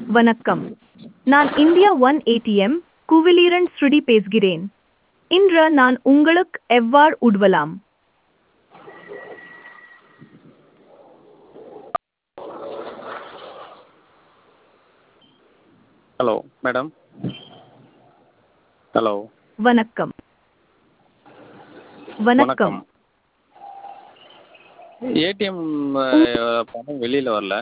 வணக்கம் நான் India one ATM குவிலீரன் ஸ்ருதி பேசுகிறேன் இன்று நான் உங்களுக்கு எவ்வாறு உதவலாம் ஹலோ மேடம் ஹலோ வணக்கம் வணக்கம் ஏடிஎம் பணம் வெளியில் வரல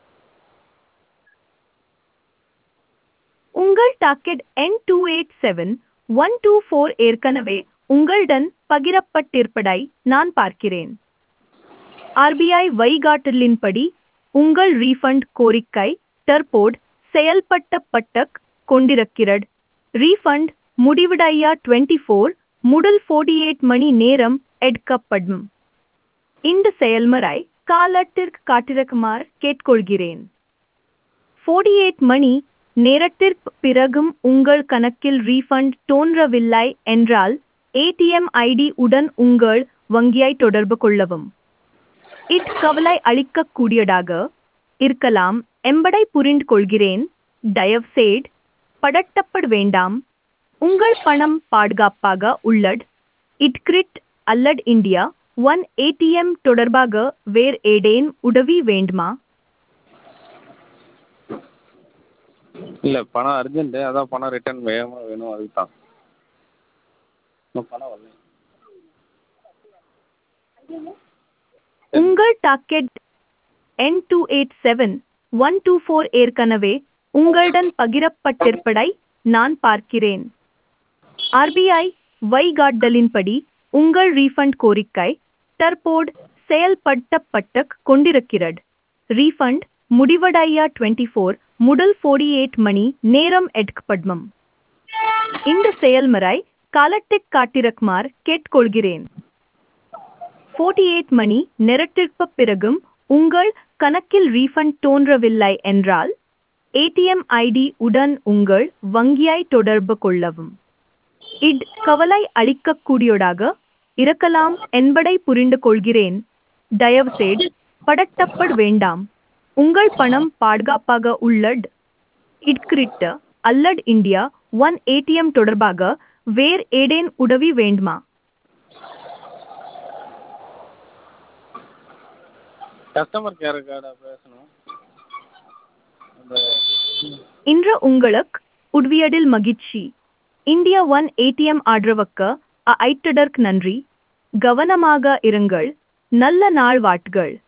உங்கள் டாக்கெட் எண் two eight seven one two four ஏற்கனவே உங்களுடன் பகிரப்பட்டிருப்பதை நான் பார்க்கிறேன் ஆர்பிஐ வழிகாட்டலின்படி உங்கள் ரீஃபண்ட் கோரிக்கை தற்போது செயல்பட்டப்பட்டக் கொண்டிருக்கிறது ரீஃபண்ட் முடிவடைய டுவெண்ட்டி ஃபோர் முதல் ஃபோர்ட்டி எயிட் மணி நேரம் எடுக்கப்படும் இந்த செயல்முறை காலத்திற்கு காட்டிருக்குமாறு கேட்டுக்கொள்கிறேன் ஃபோர்ட்டி எயிட் மணி நேரத்திற்கு பிறகும் உங்கள் கணக்கில் ரீஃபண்ட் தோன்றவில்லை என்றால் ஏடிஎம் ஐடி உடன் உங்கள் வங்கியை தொடர்பு கொள்ளவும் இட் கவலை அளிக்கக்கூடியதாக இருக்கலாம் என்பதை புரிந்து கொள்கிறேன் தயவுசெய்து படட்டப்பட வேண்டாம் உங்கள் பணம் பாதுகாப்பாக உள்ளது இட்கிரிட் அல்லது இந்தியா ஒன் ஏடிஎம் தொடர்பாக வேறு ஏதேன் உதவி வேண்டுமா இல்லை பணம் அர்ஜென்ட்டு அதான் பணம் ரிட்டர்ன் வேகமாக வேணும் அதுக்கு தான் இன்னும் பணம் வரல உங்கள் டாக்கெட் என் two eight seven one two four ஏற்கனவே உங்களுடன் பகிரப்பட்டிருப்பதை நான் பார்க்கிறேன் ஆர்பிஐ வழிகாட்டலின்படி உங்கள் ரீஃபண்ட் கோரிக்கை தற்போது செயல்படுத்தப்பட்டு கொண்டிருக்கிறது ரீஃபண்ட் முடிவடைய டுவெண்ட்டி ஃபோர் முதல் ஃபோர்ட்டி எயிட் மணி நேரம் எடுக்கப்படும் இந்த செயல்முறை காலத்திற்கு காட்டிருக்குமாறு கேட்டுக்கொள்கிறேன் ஃபோர்ட்டி எயிட் மணி நேரத்திற்கு பிறகும் உங்கள் கணக்கில் ரீஃபண்ட் தோன்றவில்லை என்றால் ஏடிஎம் ஐடி உடன் உங்கள் வங்கியை தொடர்பு கொள்ளவும் இட் கவலை அளிக்கக்கூடியதாக இருக்கலாம் என்பதை புரிந்து கொள்கிறேன் தயவுசெய்து படட்டப்பட வேண்டாம் உங்கள் பணம் பாதுகாப்பாக உள்ளது இட்கிரிட்ட அல்லது இந்தியா ஒன் ஏடிஎம் தொடர்பாக வேறு ஏதேன் உதவி வேண்டுமா கஸ்டமர் கேருக்காட பேசணும் அந்த இன்று உங்களுக்கு உதவியதில் மகிழ்ச்சி இந்தியா ஒன் ஏடிஎம் ஆதரவுக்கு ஐட்டதற்கு நன்றி கவனமாக இருங்கள் நல்ல நாள் வாட்கள்